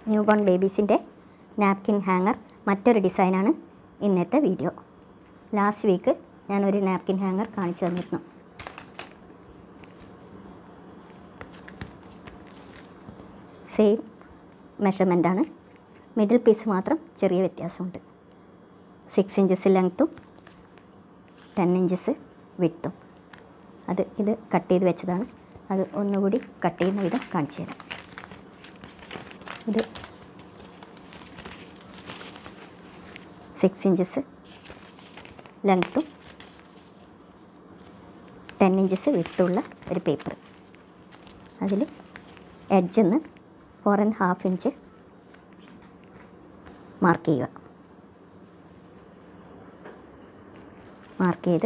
New newborn ബേബീസിൻ്റെ napkin hanger മറ്റൊരു ഡിസൈനാണ് ഇന്നത്തെ വീഡിയോ ലാസ്റ്റ് വീക്ക് ഞാനൊരു നാപ്കിൻ ഹാങ്ങർ കാണിച്ചു തന്നിരുന്നു സെയിം മെഷർമെൻ്റാണ് മിഡിൽ പീസ് മാത്രം ചെറിയ വ്യത്യാസമുണ്ട് സിക്സ് ഇഞ്ചസ് ലെങ്ത്തും ടെൻ ഇഞ്ചസ് വിട്ടും അത് ഇത് കട്ട് ചെയ്ത് വെച്ചതാണ് അത് ഒന്നുകൂടി കട്ട് ചെയ്യുന്ന വിധം കാണിച്ചു തരാം ഇത് സിക്സ് ഇഞ്ചസ് ലെങ്ത്തും ടെൻ ഇഞ്ചസ് വിട്ടുള്ള ഒരു പേപ്പർ അതിൽ എഡ്ജെന്ന് four and half inch mark ചെയ്യുക മാർക്ക് ചെയ്ത്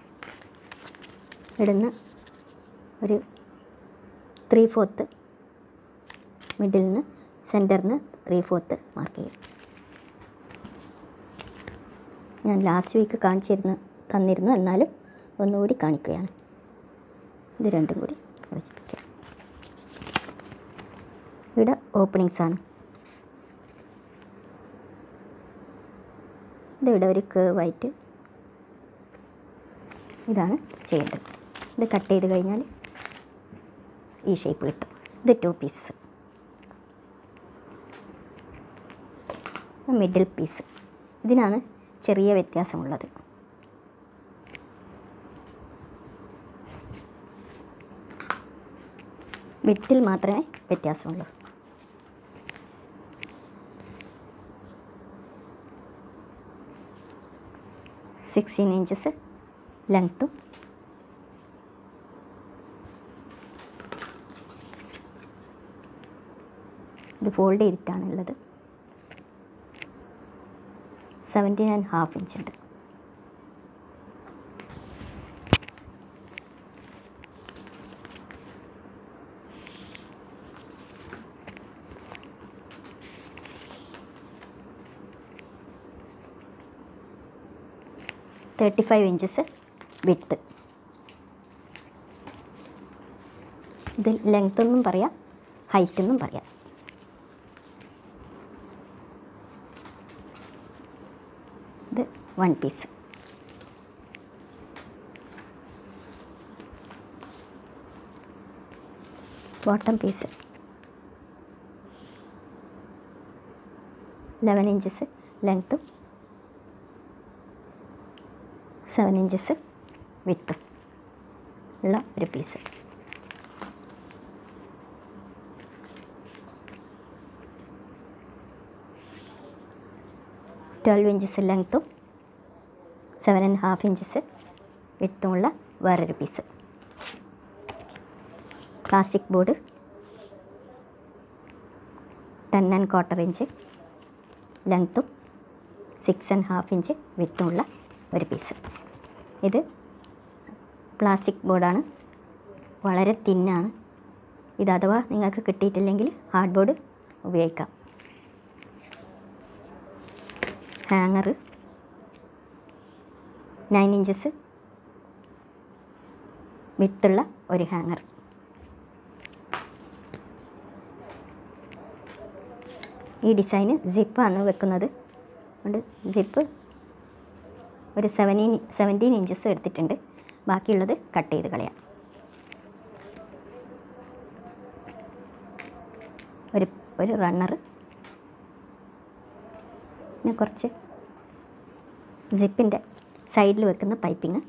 ഇടുന്ന ഒരു ത്രീ ഫോർത്ത് മിഡിൽ നിന്ന് സെൻറ്ററിൽ നിന്ന് ത്രീ ഫോർത്ത് മാർക്ക് ചെയ്യും ഞാൻ ലാസ്റ്റ് വീക്ക് കാണിച്ചിരുന്നു തന്നിരുന്നു എന്നാലും ഒന്നുകൂടി കാണിക്കുകയാണ് ഇത് രണ്ടും കൂടി യോജിപ്പിക്കാം ഇവിടെ ഓപ്പണിങ്സ് ആണ് ഇതിവിടെ ഒരു കേവായിട്ട് ഇതാണ് ചെയ്യേണ്ടത് ഇത് കട്ട് ചെയ്ത് കഴിഞ്ഞാൽ ഈ ഷേപ്പ് കിട്ടും ഇത് ടു പീസ് മിഡിൽ പീസ് ഇതിനാണ് ചെറിയ വ്യത്യാസമുള്ളത് വിട്ടിൽ മാത്രമേ വ്യത്യാസമുള്ളൂ സിക്സ്റ്റീൻ ഇഞ്ചസ് ലെങ്ത്തും ഇത് ഫോൾഡ് ചെയ്തിട്ടാണുള്ളത് സെവൻറ്റീൻ ആൻഡ് ഹാഫ് ഇഞ്ച് ഉണ്ട് തേർട്ടി ഫൈവ് ഇഞ്ചസ് വിട്ട് ഇത് ലെങ്ത് എന്നും പറയാം ഹൈറ്റ് എന്നും പറയാം ഇത് one piece bottom piece eleven inches ലെങ്ത്തും സെവൻ ഇഞ്ചസ് വിത്തും ഉള്ള ഒരു പീസ് ട്വൽവ് ഇഞ്ചസ് ലെങ്ത്തും സെവൻ ആൻഡ് ഹാഫ് ഇഞ്ചസ് വിത്തുമുള്ള വേറൊരു piece plastic board ten and quarter inch ലെങ്ത്തും സിക്സ് ആൻഡ് ഹാഫ് ഇഞ്ച് വിത്തുമുള്ള ഒരു പീസ് ഇത് പ്ലാസ്റ്റിക് ബോർഡാണ് വളരെ തിന്നാണ് ഇത് അഥവാ നിങ്ങൾക്ക് കിട്ടിയിട്ടില്ലെങ്കിൽ ഹാർഡ് ബോർഡ് ഉപയോഗിക്കാം ഹാങ്ങർ നയൻ ഇഞ്ചസ് വിത്തുള്ള ഒരു ഹാങ്ങർ ഈ ഡിസൈന് സിപ്പാണ് വെക്കുന്നത് അതുകൊണ്ട് സിപ്പ് ഒരു സെവനീൻ സെവൻറ്റീൻ ഇഞ്ചസ് എടുത്തിട്ടുണ്ട് ബാക്കിയുള്ളത് കട്ട് ചെയ്ത് കളയാം ഒരു ഒരു റണ്ണർ പിന്നെ കുറച്ച് സിപ്പിൻ്റെ സൈഡിൽ വെക്കുന്ന പൈപ്പിങ്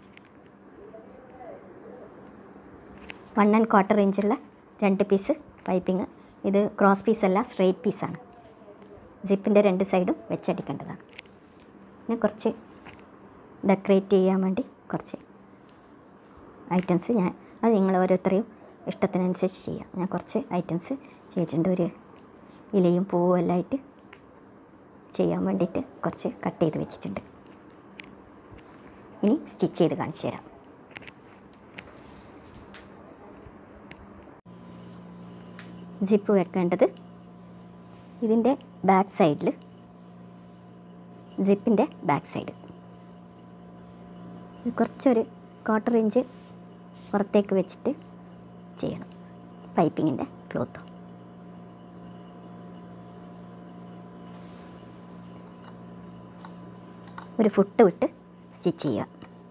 വൺ ആൻഡ് ക്വാർട്ടർ ഇഞ്ചുള്ള രണ്ട് പീസ് പൈപ്പിങ് ഇത് ക്രോസ് പീസല്ല സ്ട്രെയിറ്റ് പീസാണ് സിപ്പിൻ്റെ രണ്ട് സൈഡും വെച്ചടിക്കേണ്ടതാണ് പിന്നെ കുറച്ച് ഡെക്കറേറ്റ് ചെയ്യാൻ വേണ്ടി കുറച്ച് ഐറ്റംസ് ഞാൻ അത് നിങ്ങൾ ഓരോരുത്തരെയും ഇഷ്ടത്തിനനുസരിച്ച് ചെയ്യാം ഞാൻ കുറച്ച് ഐറ്റംസ് ചെയ്തിട്ടുണ്ട് ഒരു ഇലയും പൂവും എല്ലാം ആയിട്ട് ചെയ്യാൻ വേണ്ടിയിട്ട് കുറച്ച് കട്ട് ചെയ്ത് വെച്ചിട്ടുണ്ട് ഇനി സ്റ്റിച്ച് ചെയ്ത് കാണിച്ചു തരാം ജിപ്പ് വെക്കേണ്ടത് ഇതിൻ്റെ ബാക്ക് സൈഡിൽ സിപ്പിൻ്റെ ബാക്ക് സൈഡ് കുറച്ചൊരു ക്വാർട്ടർ ഇഞ്ച് പുറത്തേക്ക് വെച്ചിട്ട് ചെയ്യണം പൈപ്പിങ്ങിൻ്റെ ക്ലോത്ത് ഒരു ഫുട്ട് വിട്ട് സ്റ്റിച്ച് ചെയ്യുക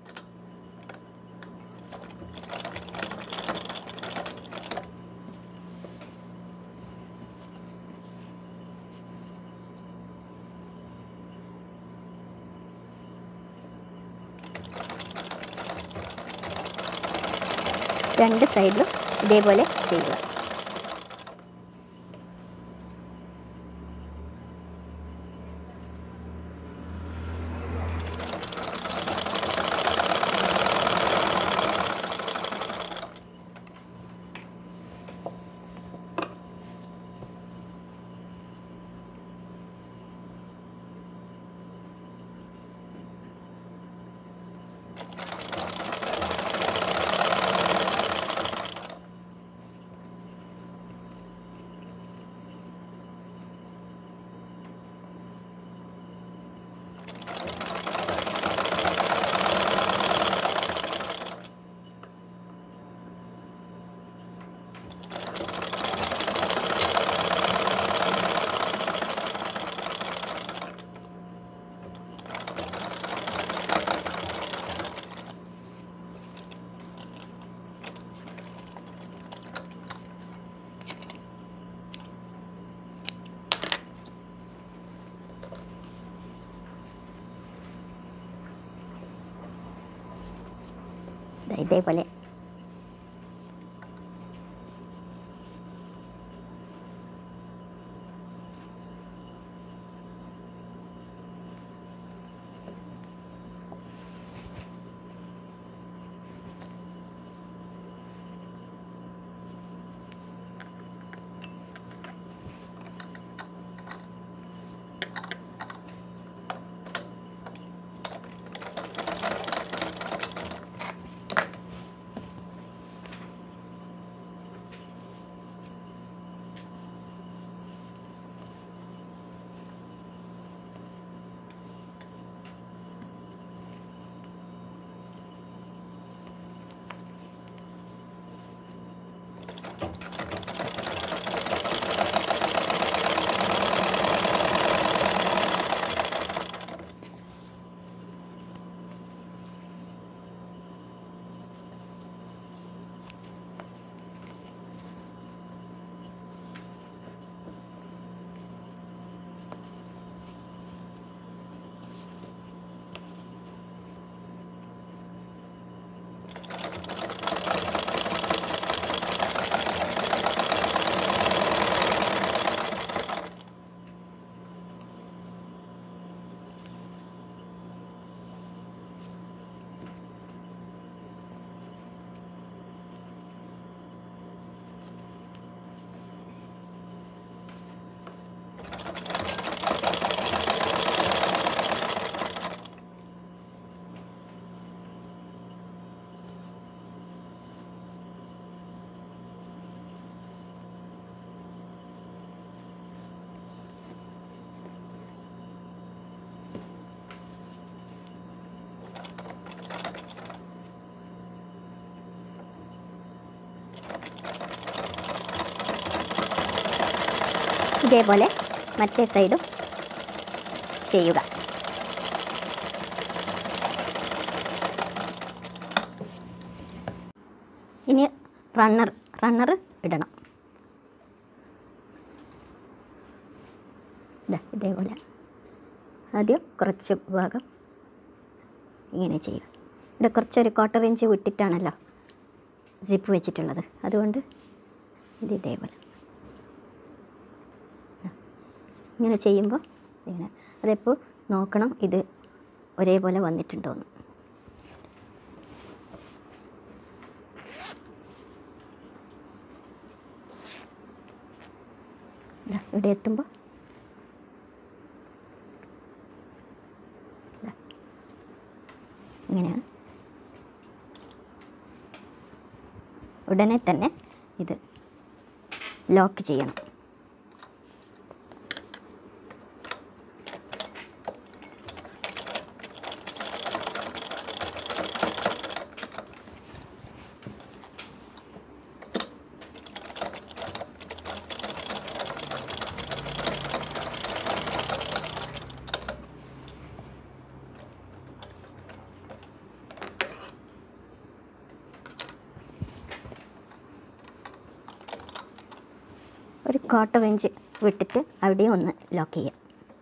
രണ്ട് സൈഡിലും ഇതേപോലെ ചെയ്യുക ദാ ഇതേപോലെ ഇതേപോലെ മറ്റേ സൈഡും ചെയ്യുക ഇനി റണ്ണർ റണ്ണർ ഇടണം ദാ ഇതേപോലെ ആദ്യം കുറച്ച് ഭാഗം ഇങ്ങനെ ചെയ്യുക ഇവിടെ കുറച്ചൊരു ക്വാർട്ടർ ഇഞ്ച് വിട്ടിട്ടാണല്ലോ സിപ്പ് വെച്ചിട്ടുള്ളത് അതുകൊണ്ട് ഇത് ഇതേപോലെ ഇങ്ങനെ ചെയ്യുമ്പോൾ ഇങ്ങനെ അതെപ്പോൾ നോക്കണം ഇത് ഒരേപോലെ വന്നിട്ടുണ്ടോയെന്ന് ദാ ഇവിടെ എത്തുമ്പോൾ ദാ. ഇങ്ങനെയാണ് ഉടനെ തന്നെ ഇത് ലോക്ക് ചെയ്യണം ക്വാർട്ടർ ഇഞ്ച് വിട്ടിട്ട് അവിടെയും ഒന്ന് ലോക്ക് ചെയ്യാം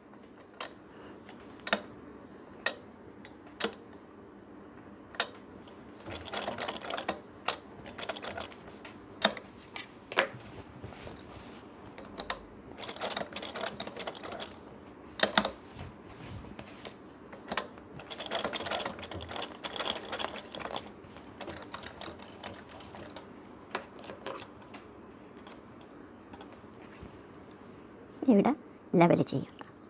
ഇവിടെ ലെവൽ ചെയ്യാം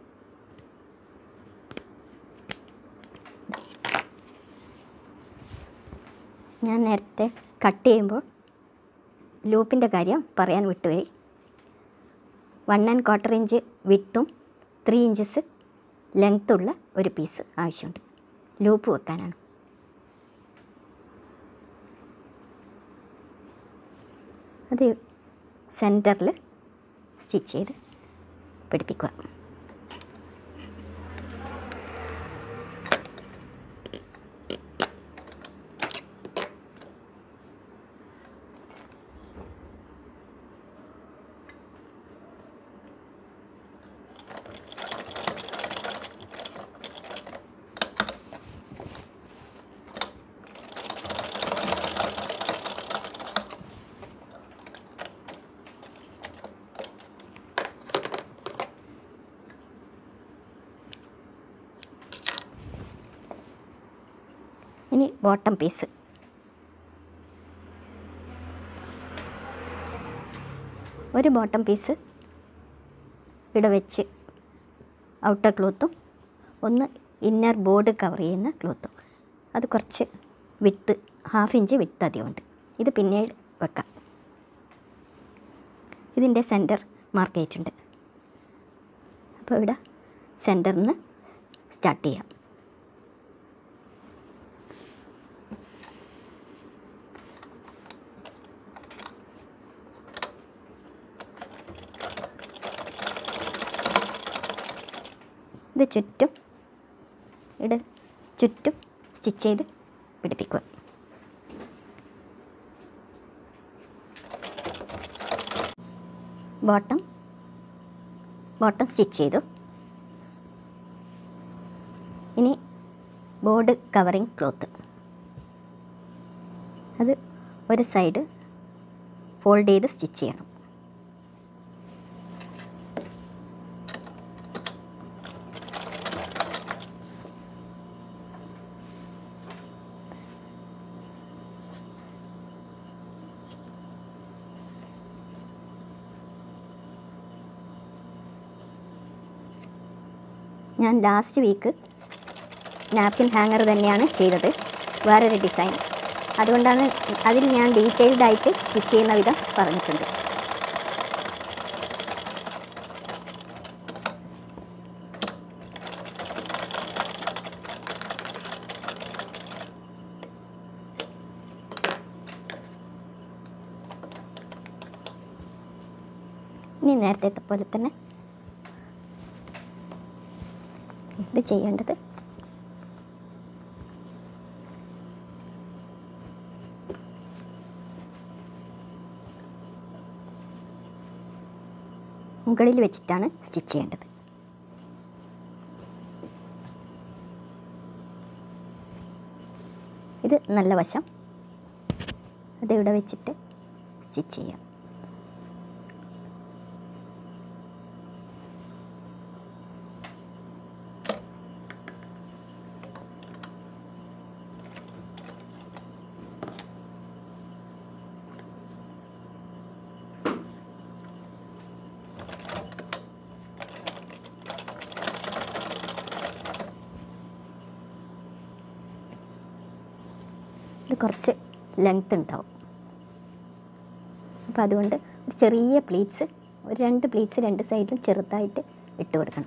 ഞാൻ നേരത്തെ കട്ട് ചെയ്യുമ്പോൾ ലൂപ്പിൻ്റെ കാര്യം പറയാൻ വിട്ടുപോയി വൺ ആൻഡ് ക്വാർട്ടർ ഇഞ്ച് വിട്ടും ത്രീ ഇഞ്ചസ് ലെങ്ത്തുള്ള ഒരു പീസ് ആവശ്യമുണ്ട് ലൂപ്പ് വെക്കാനാണ് അത് സെൻറ്ററിൽ സ്റ്റിച്ച് ചെയ്ത് പിടിപ്പിക്കുക ഇനി ബോട്ടം പീസ് ഒരു ബോട്ടം പീസ് ഇവിടെ വെച്ച് ഔട്ടർ ക്ലോത്തും ഒന്ന് ഇന്നർ ബോർഡ് കവർ ചെയ്യുന്ന ക്ലോത്തും അത് കുറച്ച് വിട്ട് ഹാഫ് ഇഞ്ച് വിട്ട് അധികമുണ്ട് ഇത് പിന്നീട് വെക്കാം ഇതിൻ്റെ സെൻറ്റർ മാർക്ക് ചെയ്തിട്ടുണ്ട് അപ്പോൾ ഇവിടെ സെൻറ്ററിൽ നിന്ന് സ്റ്റാർട്ട് ചെയ്യാം ഇത് ചുറ്റും ഇവിടെ ചുറ്റും സ്റ്റിച്ച് ചെയ്ത് പിടിപ്പിക്കുക ബോട്ടം ബോട്ടം സ്റ്റിച്ച് ചെയ്തു ഇനി ബോർഡ് കവറിങ് ക്ലോത്ത് അത് ഒരു സൈഡ് ഫോൾഡ് ചെയ്ത് സ്റ്റിച്ച് ചെയ്യണം ഞാൻ ലാസ്റ്റ് വീക്ക് നാപ്കിൻ ഹാങ്ങർ തന്നെയാണ് ചെയ്തത് വേറൊരു ഡിസൈൻ അതുകൊണ്ടാണ് അതിൽ ഞാൻ ഡീറ്റെയിൽഡ് ആയിട്ട് സ്റ്റിച്ച് ചെയ്യുന്ന വിധം പറഞ്ഞിട്ടുണ്ട് ഇനി നേരത്തെ പോലെ തന്നെ ഇത് ചെയ്യേണ്ടത് മുകളിൽ വെച്ചിട്ടാണ് സ്റ്റിച്ച് ചെയ്യേണ്ടത് ഇത് നല്ല വശം അത് ഇവിടെ വെച്ചിട്ട് സ്റ്റിച്ച് ചെയ്യാം ഇത് കുറച്ച് ലെങ്ത് ഉണ്ടാവും അപ്പോൾ അതുകൊണ്ട് ഒരു ചെറിയ പ്ലീറ്റ്സ് ഒരു രണ്ട് പ്ലീറ്റ്സ് രണ്ട് സൈഡിലും ചെറുതായിട്ട് ഇട്ട് കൊടുക്കണം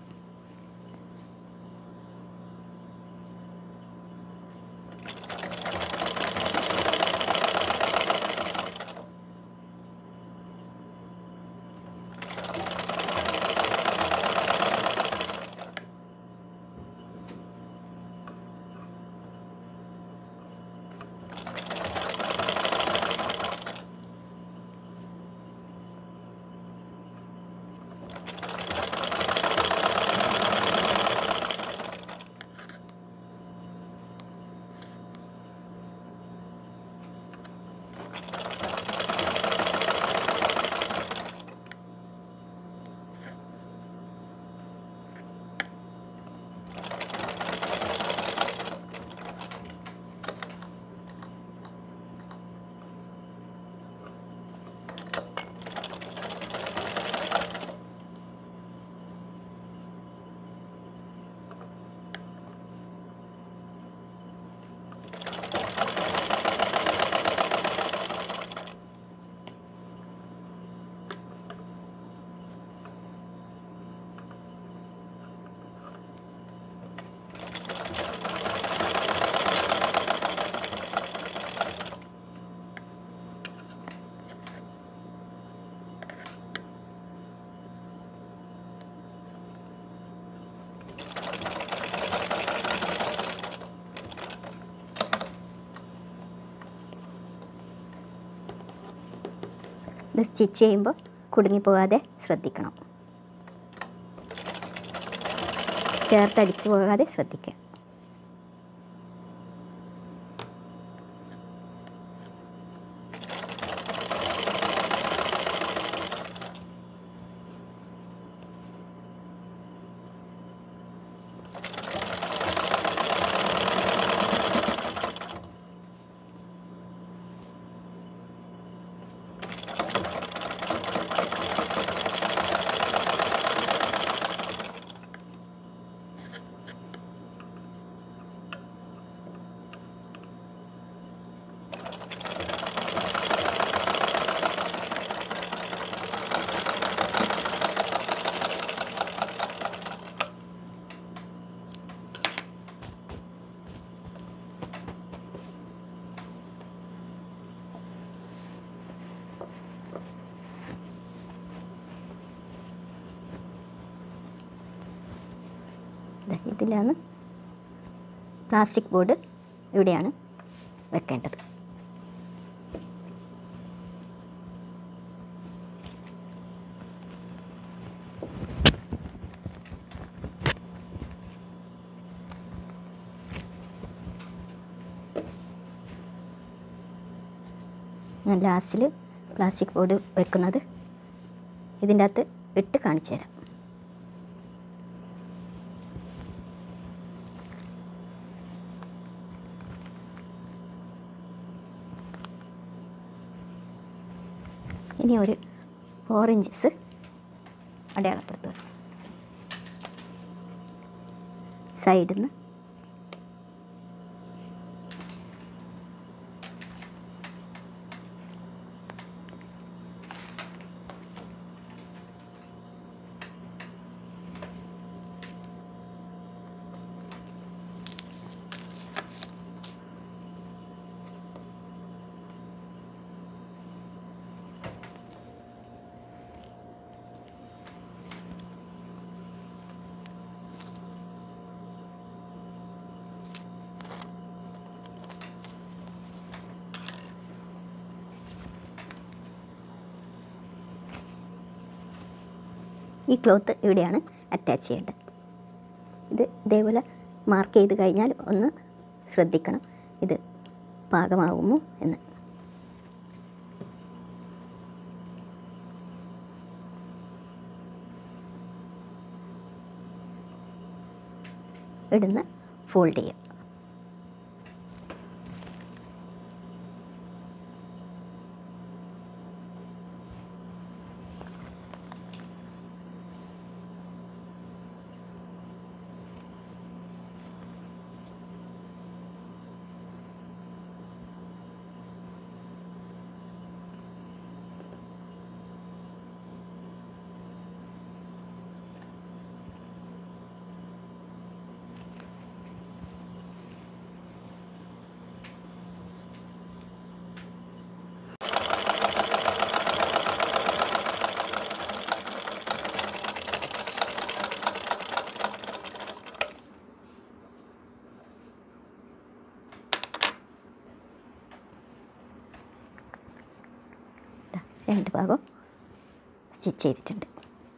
ഇത് സ്റ്റിച്ച് ചെയ്യുമ്പോൾ കുടുങ്ങിപ്പോകാതെ ശ്രദ്ധിക്കണം ചേർത്തടിച്ചു പോകാതെ ശ്രദ്ധിക്കുക ദേ ഇതിലാണ് പ്ലാസ്റ്റിക് ബോർഡ് ഇവിടെയാണ് വെക്കേണ്ടത് ഞാൻ ലാസ്റ്റിൽ പ്ലാസ്റ്റിക് ബോർഡ് വെക്കുന്നത് ഇതിൻ്റെ അകത്ത് ഇട്ട് കാണിച്ചു തരാം ഇനി ഒരു ഫോർ ഇഞ്ചസ് അടയാളപ്പെടുത്തുക സൈഡിൽ നിന്ന് ഈ ക്ലോത്ത് ഇവിടെയാണ് അറ്റാച്ച് ചെയ്യേണ്ടത് ഇത് ഇതേപോലെ മാർക്ക് ചെയ്ത് കഴിഞ്ഞാൽ ഒന്ന് ശ്രദ്ധിക്കണം ഇത് പാകമാകുമോ എന്ന് ഇടുന്ന ഫോൾഡ് ചെയ്യുക ദാ രണ്ട് ഭാഗം സ്റ്റിച്ച് ചെയ്തിട്ടുണ്ട്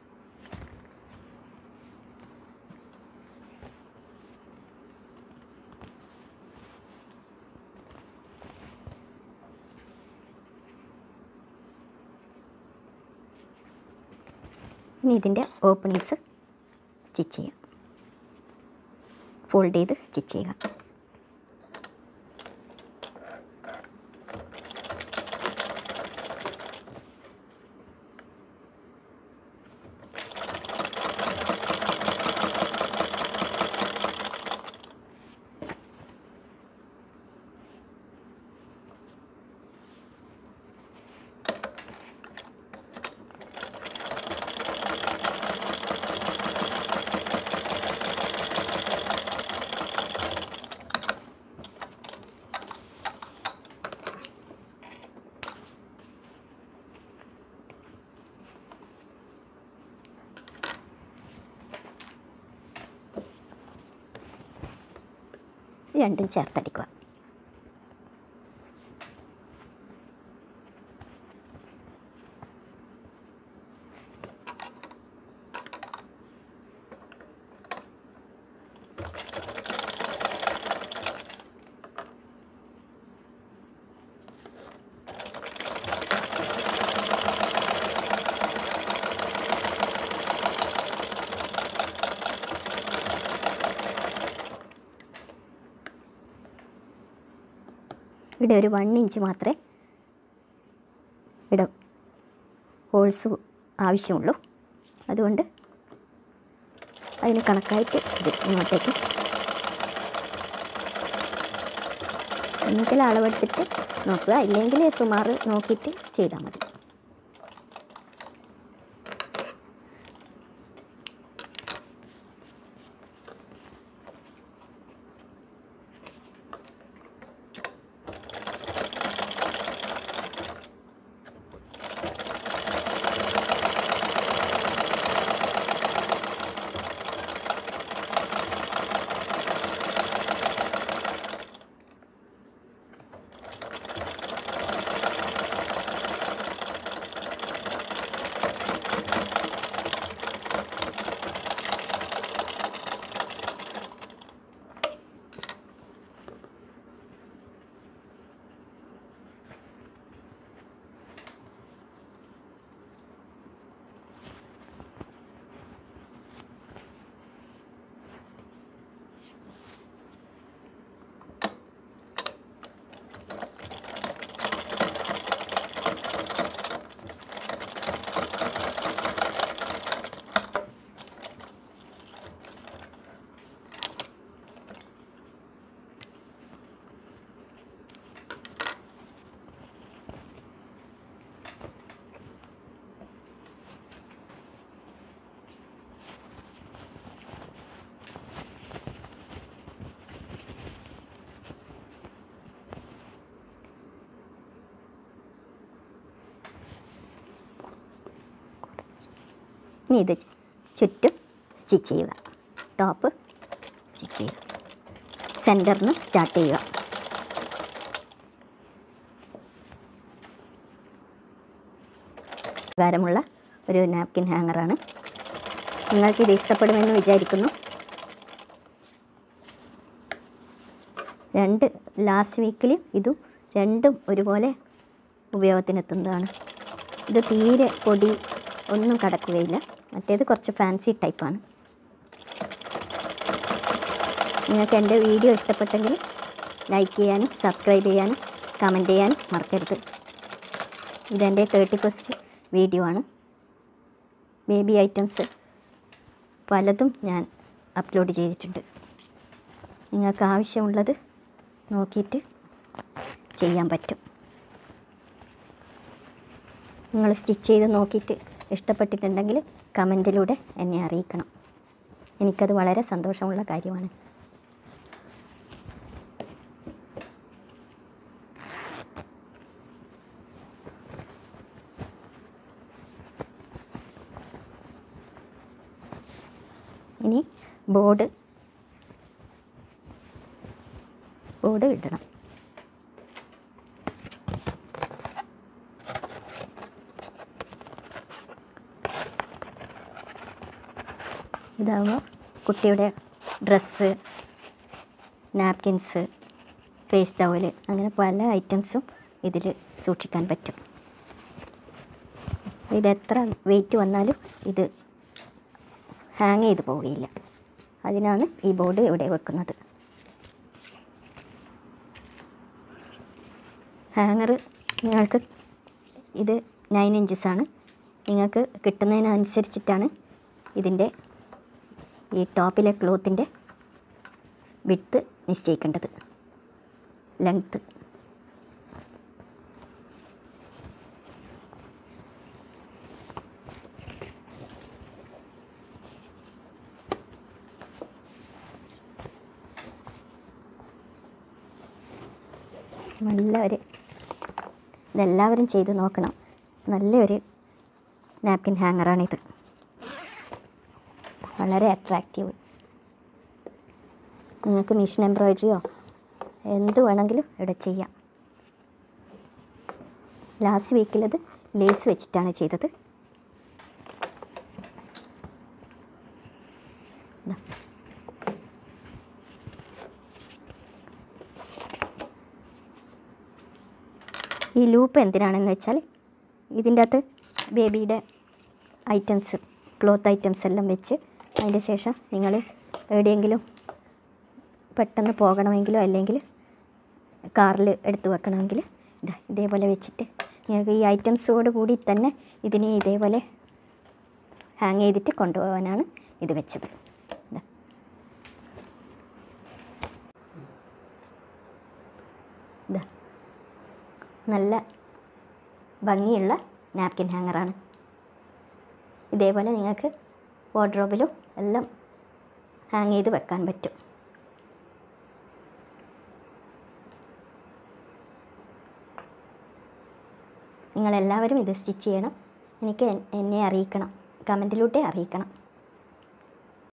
ഇനി ഇതിൻ്റെ ഓപ്പണിങ്സ് സ്റ്റിച്ച് ചെയ്യാം ഫോൾഡ് ചെയ്ത് സ്റ്റിച്ച് ചെയ്യുക രണ്ടും ചേർത്തടിക്കുക ഇവിടെ ഒരു വൺ ഇഞ്ച് മാത്രമേ ഇവിടെ ഹോൾസ് ആവശ്യമുള്ളൂ അതുകൊണ്ട് അതിന് കണക്കായിട്ട് ഇത് ഇങ്ങോട്ടേക്ക് ഒന്നുകിൽ അളവെടുത്തിട്ട് നോക്കുക ഇല്ലെങ്കിൽ സുമാർ നോക്കിയിട്ട് ചെയ്താൽ മതി ഇനി ഇത് ചുറ്റും സ്റ്റിച്ച് ചെയ്യുക ടോപ്പ് സ്റ്റിച്ച് ചെയ്യുക സെൻറ്ററിൽ നിന്ന് സ്റ്റാർട്ട് ചെയ്യുക ഉപകാരമുള്ള ഒരു നാപ്കിൻ ഹാങ്ങറാണ് നിങ്ങൾക്കിത് ഇഷ്ടപ്പെടുമെന്ന് വിചാരിക്കുന്നു രണ്ട് ലാസ്റ്റ് വീക്കിൽ ഇതും രണ്ടും ഒരുപോലെ ഉപയോഗത്തിനെത്തുന്നതാണ് ഇത് തീരെ പൊടി ഒന്നും കടക്കുകയില്ല മറ്റേത് കുറച്ച് ഫാൻസി ടൈപ്പാണ് നിങ്ങൾക്ക് എൻ്റെ വീഡിയോ ഇഷ്ടപ്പെട്ടെങ്കിൽ ലൈക്ക് ചെയ്യാനും സബ്സ്ക്രൈബ് ചെയ്യാനും കമൻറ്റ് ചെയ്യാനും മറക്കരുത് ഇതെൻ്റെ തേർട്ടി ഫസ്റ്റ് വീഡിയോ ആണ് ബേബി ഐറ്റംസ് പലതും ഞാൻ അപ്ലോഡ് ചെയ്തിട്ടുണ്ട് നിങ്ങൾക്ക് ആവശ്യമുള്ളത് നോക്കിയിട്ട് ചെയ്യാൻ പറ്റും നിങ്ങൾ സ്റ്റിച്ച് ചെയ്ത് നോക്കിയിട്ട് ഇഷ്ടപ്പെട്ടിട്ടുണ്ടെങ്കിൽ കമൻറ്റിലൂടെ എന്നെ അറിയിക്കണം എനിക്കത് വളരെ സന്തോഷമുള്ള കാര്യമാണ് ഇനി ബോർഡ് ബോർഡ് ഇടണം ഇതാകുമ്പോൾ കുട്ടിയുടെ ഡ്രസ്സ് നാപ്കിൻസ് ഫേസ് ടവല് അങ്ങനെ പല ഐറ്റംസും ഇതിൽ സൂക്ഷിക്കാൻ പറ്റും ഇത് എത്ര വെയിറ്റ് വന്നാലും ഇത് ഹാങ് ചെയ്ത് പോവുകയില്ല അതിനാണ് ഈ ബോർഡ് ഇവിടെ വെക്കുന്നത് ഹാങ്ങർ നിങ്ങൾക്ക് ഇത് നയൻ ഇഞ്ചസാണ് നിങ്ങൾക്ക് കിട്ടുന്നതിനനുസരിച്ചിട്ടാണ് ഇതിൻ്റെ ഈ ടോപ്പിലെ ക്ലോത്തിൻ്റെ വിട്ത്ത് നിശ്ചയിക്കേണ്ടത് ലെങ്ത്ത് നല്ല ഒരു ഇതെല്ലാവരും ചെയ്ത് നോക്കണം നല്ലൊരു നാപ്കിൻ ഹാങ്ങറാണിത് വളരെ അട്രാക്റ്റീവ് നിങ്ങൾക്ക് മിഷൻ എംബ്രോയിഡറിയോ എന്ത് വേണമെങ്കിലും ഇവിടെ ചെയ്യാം ലാസ്റ്റ് വീക്കിലത് ലേസ് വെച്ചിട്ടാണ് ചെയ്തത് ദാ. ഈ ലൂപ്പ് എന്തിനാണെന്ന് വെച്ചാൽ ഇതിൻ്റെ അകത്ത് ബേബിയുടെ ഐറ്റംസ് ക്ലോത്ത് ഐറ്റംസ് എല്ലാം വെച്ച് അതിൻ്റെ ശേഷം നിങ്ങൾ എവിടെയെങ്കിലും പെട്ടെന്ന് പോകണമെങ്കിലോ അല്ലെങ്കിൽ കാറിൽ എടുത്ത് വെക്കണമെങ്കിൽ ഇതാ ഇതേപോലെ വെച്ചിട്ട് നിങ്ങൾക്ക് ഈ ഐറ്റംസോട് കൂടി തന്നെ ഇതിനെ ഇതേപോലെ ഹാങ് ചെയ്തിട്ട് കൊണ്ടുപോകാനാണ് ഇത് വെച്ചത് ഇതാ ഇതാ നല്ല ഭംഗിയുള്ള നാപ്കിൻ ഹാങ്ങറാണ് ഇതേപോലെ നിങ്ങൾക്ക് വാർഡ്രോബിലും എല്ലാം ഹാങ് ചെയ്ത് വെക്കാൻ പറ്റും നിങ്ങളെല്ലാവരും ഇത് സ്റ്റിച്ച് ചെയ്യണം എനിക്ക് എൻ- എന്നെ അറിയിക്കണം കമൻറ്റിലൂടെ അറിയിക്കണം